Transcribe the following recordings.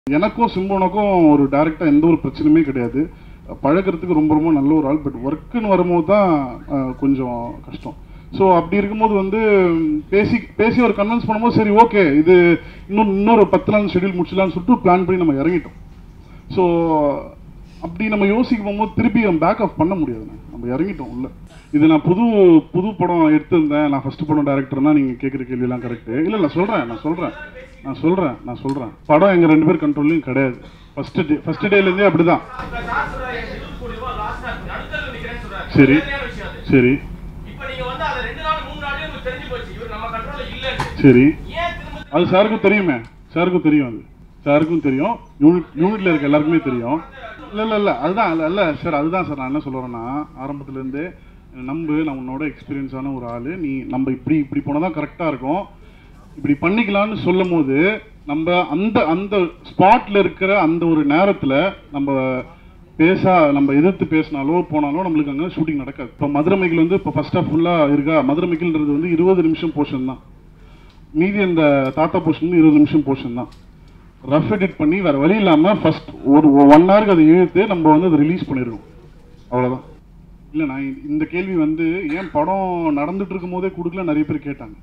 எனக்கும் சிம்புனுக்கும் ஒரு டேரக்டா எந்த ஒரு பிரச்சனையுமே கிடையாது பழகுறதுக்கு ரொம்ப ரொம்ப நல்ல ஒரு ஆள் பட் ஒர்க்குன்னு வரும்போது தான் அஹ், கொஞ்சம் கஷ்டம் ஸோ அப்படி இருக்கும்போது வந்து ம், பேசி பேசி ஒரு கன்வின்ஸ் பண்ணும்போது சரி ஓகே இது இன்னும் இன்னொரு பத்து நாள் ஷெட்யூல் முடிச்சிடலாம்னு சொல்லிட்டு பிளான் பண்ணி நம்ம இறங்கிட்டோம் ஸோ அப்படி நம்ம யோசிக்கும் போகும்போது திருப்பி நம்ம பேக் ஆஃப் பண்ண முடியாதுண்ணே நம்ம இறங்கிட்டோம் உள்ள இது நான் புது புது படம் எடுத்திருந்தேன் நான் ஃபர்ஸ்ட் படம் டேரக்டர்னா நீங்கள் கேட்குற கேள்வியெல்லாம் கரெக்டு இல்லை நான் சொல்கிறேன் நான் சொல்கிறேன் நான் சொல்கிறேன் நான் சொல்கிறேன் படம் எங்கள் ரெண்டு பேர் கண்ட்ரோல்லையும் கிடையாது ஃபர்ஸ்ட் டே ஃபர்ஸ்ட் டேலேருந்தே அப்படி தான் இப்ப நான் சொல்றேன், என் இருபது கோடி ரூபாய் last ஆ நடுத்தரவுல நிக்கிறேன்னு சொல்றாரு. சரி. நேர்மையான விஷயம் அது. சரி இப்ப நீங்க வந்து அதை ரெண்டு நாள், மூணு நாள்லயே உங்களுக்கு தெரிஞ்சு போச்சு. இவர் நம்ம control ல இல்லைன்னு. சரி ஏன் திரும்ப அது சாருக்கும் தெரியுமே சாருக்கும் தெரியும் அது சாருக்கும் தெரியும் யூனிட் யூனிட்ல இருக்க எல்லாருக்குமே தெரியும் இல்ல இல்ல இல்ல அதுதான் இல்ல இல்ல சார் அதுதான் சார் நான் என்ன சொல்ல வரேன்னா ஆரம்பத்துல இருந்தே நம்பு நான் உன்னோட எக்ஸ்பீரியன்ஸான ஒரு ஆளு நீ நம்ம இப்படி இப்படி போனா தான் கரெக்டா இருக்கும் இப்படி பண்ணிக்கலாம்னு சொல்லும் போது நம்ம அந்த அந்த ஸ்பாட்ல இருக்கிற அந்த ஒரு நேரத்துல நம்ம பேசா நம்ம எதிர்த்து பேசினாலோ போனாலோ நம்மளுக்கு அங்கே ஷூட்டிங் நடக்காது இப்போ மதுரை மைக்கில் வந்து இப்போ ஃபர்ஸ்ட் ஆஃப் ஃபுல்லாக இருக்கா மதுரை மைக்கில்ன்றது வந்து இருபது நிமிஷம் போர்ஷன் தான் மீதி அந்த தாத்தா போர்ஷன் இருபது நிமிஷம் போர்ஷன் தான் ரஃப் எடிட் பண்ணி வேற வழி இல்லாம ஃபர்ஸ்ட் ஒரு ஒன் ஹவருக்கு அதை இழுத்து நம்ம வந்து அதை ரிலீஸ் பண்ணிருக்கோம் அவ்வளவுதான் இல்ல நான் இந்த- இந்த கேள்வி வந்து ஏன் படம் நடந்துட்டு இருக்கும் போதே கொடுக்கல நிறைய பேர் கேட்டாங்க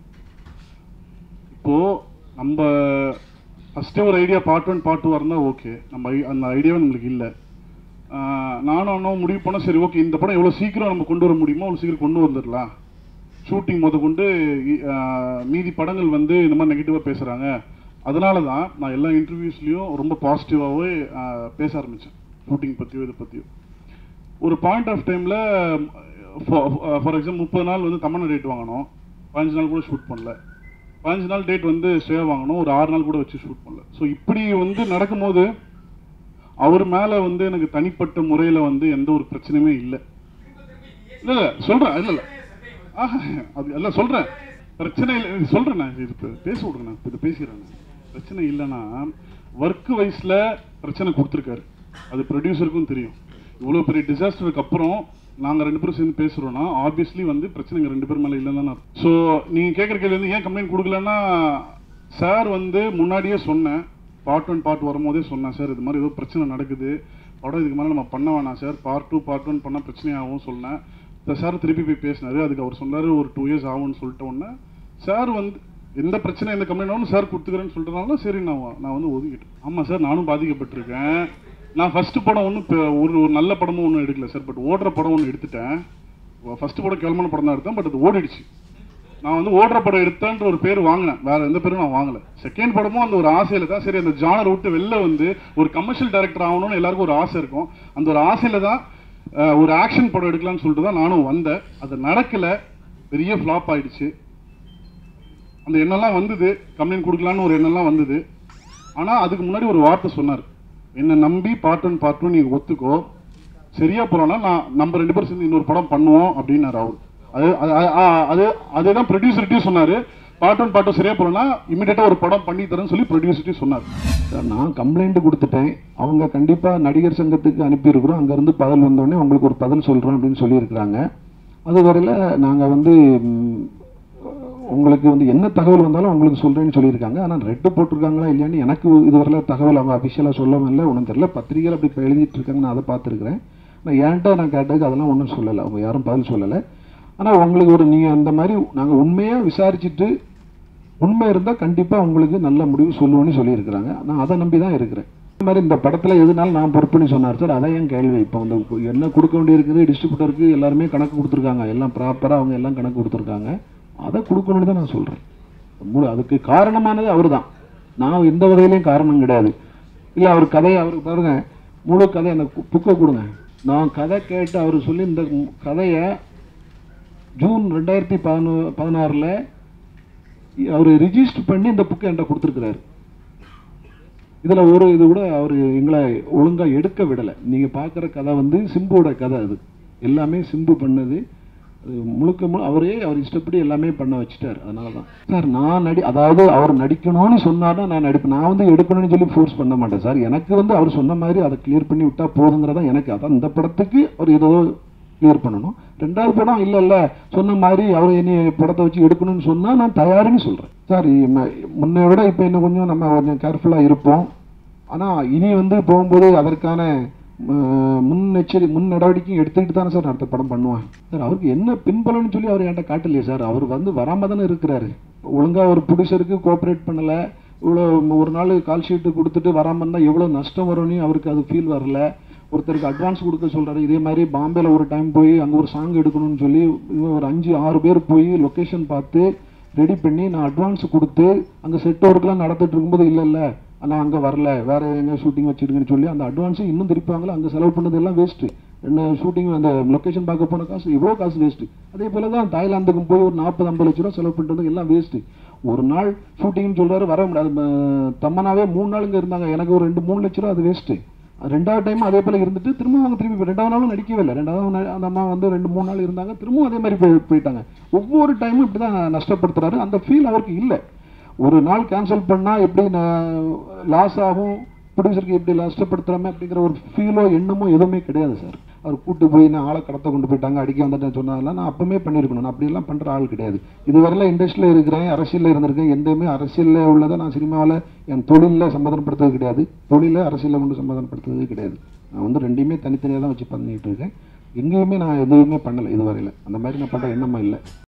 இப்போ நம்ம ஃபர்ஸ்டே ஒரு idea part one part two இருந்தால் ஓகே நம்ம ஐ- அந்த ஐடியாவே நம்மளுக்கு இல்லை நானும் அண்ணாவும் முடிவு பண்ணோம் சரி ஓகே இந்த படம் எவ்வளோ சீக்கிரம் நம்ம கொண்டு வர முடியுமோ அவ்வளோ சீக்கிரம் கொண்டு வந்துடலாம் ஷூட்டிங் முத கொண்டு இ- ஆஹ் மீதி படங்கள் வந்து இந்த மாதிரி நெகட்டிவாக பேசுகிறாங்க அதனால தான் நான் எல்லா இன்டர்வியூஸ்லேயும் ரொம்ப பாசிட்டிவாகவே பேச ஆரம்பித்தேன் ஷூட்டிங் பற்றியோ இதை பற்றியோ ஒரு பாயிண்ட் ஆஃப் டைமில் ஃபார் எக்ஸாம்பிள் முப்பது நாள் வந்து தமிழ் டேட் வாங்கணும் பதினஞ்சு நாள் கூட ஷூட் பண்ணல பதினஞ்சு நாள் டேட் வந்து ஸ்டே வாங்கணும் ஒரு ஆறு நாள் கூட வச்சு ஷூட் பண்ணல ஸோ இப்படி வந்து நடக்கும்போது அவர் மேலே வந்து எனக்கு தனிப்பட்ட முறையில் வந்து எந்த ஒரு பிரச்சனையுமே இல்லை இல்லை இல்லை சொல்கிறேன் இல்லை இல்லை ஆஹா அது எல்லாம் சொல்கிறேன் பிரச்சனை இல்லை சொல்கிறேன் நான் இது இப்ப பேச விடுங்க நான் இது பேசிடுறேன் நான். பிரச்சனை இல்லைன்னா ஒர்க் வைஸில் பிரச்சனை கொடுத்துருக்காரு அது ப்ரொடியூசருக்கும் தெரியும் இவ்வளோ பெரிய டிசாஸ்டருக்கு அப்புறம் நாங்கள் ரெண்டு பேரும் சேர்ந்து பேசுகிறோன்னா ஆப்வியஸ்லி வந்து பிரச்சனைங்க ரெண்டு பேர் மேலே இல்லைன்னு தானே ஸோ நீங்கள் கேட்குற கேள்வி வந்து ஏன் கம்ப்ளைண்ட் கொடுக்கலன்னா சார் வந்து முன்னாடியே சொன்னேன் பார்ட் ஒன் பார்ட் வரும்போதே சொன்னேன் சார் இது மாதிரி ஏதோ பிரச்சனை நடக்குது படம் இதுக்கு மேலே நம்ம பண்ண வேணாம் sir part two part one பண்ணால் பிரச்சனையாகும் சொன்னேன் சார் திருப்பி போய் பேசினாரு அதுக்கு அவர் சொன்னாரு ஒரு டூ இயர்ஸ் ஆகும்னு சொல்லிட்ட உடனே சார் வந்து எந்த பிரச்சனை எந்த கம்ப்ளைண்ட் ஆகும் சார் கொடுத்துக்கிறேன்னு சொல்லிட்டனால சரி நான் வ- நான் வந்து ஒதுக்கிட்டேன் ஆமாம் சார் நானும் பாதிக்கப்பட்டிருக்கேன் நான் ஃபர்ஸ்ட் படம் ஒன்றும் ஒரு ஒரு நல்ல படமும் ஒன்றும் எடுக்கல சார் பட் ஓடுற படம் ஒன்று எடுத்துட்டேன் ஃபர்ஸ்ட் படம் கேவலமான படம் தான் எடுத்தேன் பட் அது ஓடிடுச்சு நான் வந்து ஓடுற படம் எடுத்தேன்ற ஒரு பேர் வாங்கினேன் வேற எந்த பேரும் நான் வாங்கல செகண்ட் படமும் அந்த ஒரு ஆசையில தான் சரி அந்த ஜானர் விட்டு வெளில வந்து ஒரு கமர்ஷியல் டைரக்டர் ஆகணும்னு எல்லாருக்கும் ஒரு ஆசை இருக்கும் அந்த ஒரு ஆசையில தான் அஹ், ஒரு ஆக்ஷன் படம் எடுக்கலாம்னு சொல்லிட்டு தான் நானும் வந்தேன் அது நடக்கல பெரிய ஃப்ளாப் ஆயிடுச்சு அந்த எண்ணெல்லாம் வந்தது கம்ப்ளைண்ட் கொடுக்கலான்னு ஒரு எண்ணெல்லாம் வந்தது ஆனா அதுக்கு முன்னாடி ஒரு வார்த்தை சொன்னார் என்னை நம்பி பார்ட் ஒன் பார்ட் டூ நீங்க ஒத்துக்கோ சரியா போறோம்னா நான் நம்ம ரெண்டு பேரும் சேர்ந்து இன்னொரு படம் பண்ணுவோம் அப்படின்னாரு அவர் அது அது- அது- ஆ- அது அதுதான் ப்ரொடியூசர்கிட்டையும் சொன்னாரு பார்ட் ஒன் பார்ட் டூ சரியா போறோம்னா இமீடியட்டா ஒரு படம் பண்ணி தரேன்னு சொல்லி ப்ரொடியூசர்கிட்டையும் சொன்னார் சார் நான் கம்ப்ளைண்ட் கொடுத்துட்டேன் அவங்க கண்டிப்பாக நடிகர் சங்கத்துக்கு அனுப்பியிருக்கிறோம் அங்கேருந்து பதில் வந்தோடனே உங்களுக்கு ஒரு பதில் சொல்கிறோம் அப்படின்னு சொல்லியிருக்கிறாங்க அது வரையில் நாங்கள் வந்து ம், உங்களுக்கு வந்து என்ன தகவல் வந்தாலும் உங்களுக்கு சொல்கிறேன்னு சொல்லியிருக்காங்க ஆனால் ரெட்டு போட்டிருக்காங்களா இல்லையான்னு எனக்கு இதுவரையில் தகவல் அவங்க அஃபிஷியலாக சொல்லவும் இல்லை ஒன்றும் தெரியல பத்திரிகையில் அப்படி இப்போ எழுதிட்டு இருக்காங்க நான் அதை பார்த்துருக்குறேன் நான் ஏன்ட்ட நான் கேட்டதுக்கு அதெல்லாம் ஒன்றும் சொல்லலை அவங்க யாரும் பதில் சொல்லலை ஆனால் உங்களுக்கு ஒரு நீங்கள் அந்த மாதிரி நாங்கள் உண்மையாக விசாரிச்சுட்டு உண்மை இருந்தால் கண்டிப்பாக உங்களுக்கு நல்ல முடிவு சொல்லுவோன்னு சொல்லியிருக்கிறாங்க நான் அதை நம்பி தான் இருக்கிறேன் இந்த மாதிரி இந்த படத்தில் எதுனாலும் நான் பொறுப்புன்னு சொன்னார் சார் அதான் என் கேள்வி இப்போ வந்து கு- என்ன கொடுக்க வேண்டியிருக்குது டிஸ்ட்ரிபியூட்டருக்கு எல்லாருமே கணக்கு கொடுத்துருக்காங்க எல்லாம் ப்ராப்பராக அவங்க எல்லாம் கணக்கு கொடுத்துருக்காங்க அதை கொடுக்கணும்னு தான் நான் சொல்கிறேன் முழு அதுக்கு காரணமானது அவர் தான் நான் எந்த வகையிலையும் காரணம் கிடையாது இல்லை அவர் கதையை அவருக்கு பாருங்க முழு கதை அந்த புக்கை கொடுங்க நான் கதை கேட்டு அவர் சொல்லி இந்த மு- கதையை ஜூன் ரெண்டாயிரத்தி பதினோ பதினாறில் அவர் ரிஜிஸ்டர் பண்ணி இந்த புக்கை என்கிட்ட கொடுத்துருக்கிறாரு இதுல ஒரு இது கூட அவர் எங்களை ஒழுங்கா எடுக்க விடலை நீங்க பார்க்குற கதை வந்து சிம்புவோட கதை அது எல்லாமே சிம்பு பண்ணது அது முழுக்க முழு அவரே அவர் இஷ்டப்படி எல்லாமே பண்ண வச்சுட்டார் அதனால தான் சார் நான் நடி அதாவது அவர் நடிக்கணும்னு சொன்னார்னா நான் நடிப்பேன் நான் வந்து எடுக்கணும்னு சொல்லி ஃபோர்ஸ் பண்ண மாட்டேன் சார் எனக்கு வந்து அவர் சொன்ன மாதிரி அதை கிளியர் பண்ணி விட்டா போதுங்கிறதா எனக்கு அதான் இந்த படத்துக்கு அவர் ஏதோ கிளியர் பண்ணணும் ரெண்டாவது படம் இல்லை இல்லை சொன்ன மாதிரி அவர் இனி படத்தை வச்சு எடுக்கணும்னு சொன்னால் நான் தயாருன்னு சொல்கிறேன் சார் இம்ம- முன்னை விட இப்போ இன்னும் கொஞ்சம் நம்ம கொஞ்சம் கேர்ஃபுல்லாக இருப்போம் ஆனால் இனி வந்து போகும்போது அதற்கான அஹ், முன்னெச்சரி முன் நடவடிக்கையும் எடுத்துக்கிட்டு தானே சார் அடுத்த படம் பண்ணுவேன் சார் அவருக்கு என்ன பின்பலன்னு சொல்லி அவர் என்கிட்ட காட்டலையே சார் அவர் வந்து வராம தானே இருக்கிறாரு ஒழுங்கா ஒரு ப்ரொடியூசருக்கு கோஆப்ரேட் பண்ணல இவ்வளோ ஒரு நாள் கால் ஷீட்டு கொடுத்துட்டு வராம இருந்தால் எவ்வளோ நஷ்டம் வரும்னு அவருக்கு அது ஃபீல் வரல ஒருத்தருக்கு அட்வான்ஸ் கொடுக்க சொல்றாரு இதே மாதிரி பாம்பேல ஒரு டைம் போய் அங்கே ஒரு சாங் எடுக்கணும்னு சொல்லி இவன் ஒரு அஞ்சு ஆறு பேர் போய் லொக்கேஷன் பார்த்து ரெடி பண்ணி நான் அட்வான்ஸ் கொடுத்து அங்கே செட் ஒர்க்லாம் நடந்துட்டு இருக்கும்போது இல்லை இல்லை நான் அங்கே வரல வேற எங்க ஷூட்டிங் வச்சிருக்குன்னு சொல்லி அந்த அட்வான்ஸை இன்னும் திருப்பாங்களா அங்கே செலவு பண்ணது எல்லாம் வேஸ்ட்டு என்ன ஷூட்டிங் அந்த லொக்கேஷன் பார்க்க போன காசு இவ்வளோ காசு வேஸ்ட்டு அதே போல தான் தாய்லாந்துக்கும் போய் ஒரு நாற்பது ஐம்பது லட்ச ரூபா செலவு பண்ணுறது எல்லாம் வேஸ்ட்டு ஒரு நாள் ஷூட்டிங்னு சொல்றாரு வர முடியாது ம- தம்மனாவே மூணு நாள் இங்கே இருந்தாங்க எனக்கு ஒரு ரெண்டு மூணு லட்ச ரூபா அது வேஸ்ட்டு ரெண்டாவது டைம் அதே போல இருந்துட்டு திரும்ப அவங்க திரும்பி போய் ரெண்டாவது நாளும் நடிக்கவே இல்லை ரெண்டாவது நாள் அந்த அம்மா வந்து ரெண்டு மூணு நாள் இருந்தாங்க திரும்பவும் அதே மாதிரி போய் போயிட்டாங்க ஒவ்வொரு டைமும் இப்படி தான் நஷ்டப்படுத்துறாரு அந்த ஃபீல் அவருக்கு இல்லை ஒரு நாள் கேன்சல் பண்ணா எப்படி லாஸ் ஆகும் ப்ரொடியூசருக்கு எப்படி நஷ்டப்படுத்துறாமே அப்படிங்கிற ஒரு ஃபீலோ எண்ணமோ எதுவுமே கிடையாது சார் அவர் கூட்டு போய் நான் ஆளை கடத்த கொண்டு போயிட்டாங்க அடிக்க வந்துட்டேன் சொன்னதெல்லாம் நான் அப்பவுமே பண்ணியிருக்கணும் நான் அப்படியெல்லாம் பண்ற ஆள் கிடையாது இதுவரையில இண்டஸ்ட்ரியில் இருக்கிறேன் அரசியலில் இருந்திருக்கேன் எந்தமே அரசியலில் உள்ளதை நான் சினிமாவில் என் தொழிலில் சமாதானப்படுத்துறது கிடையாது தொழில அரசியலில் கொண்டு சமாதானப்படுத்துறது கிடையாது நான் வந்து ரெண்டையுமே தனித்தனியாக தான் வச்சு பண்ணிட்டு இருக்கேன் எங்கேயுமே நான் எதுவுமே பண்ணலை இதுவரையில அந்த மாதிரி நான் பண்ற எண்ணமா இல்லை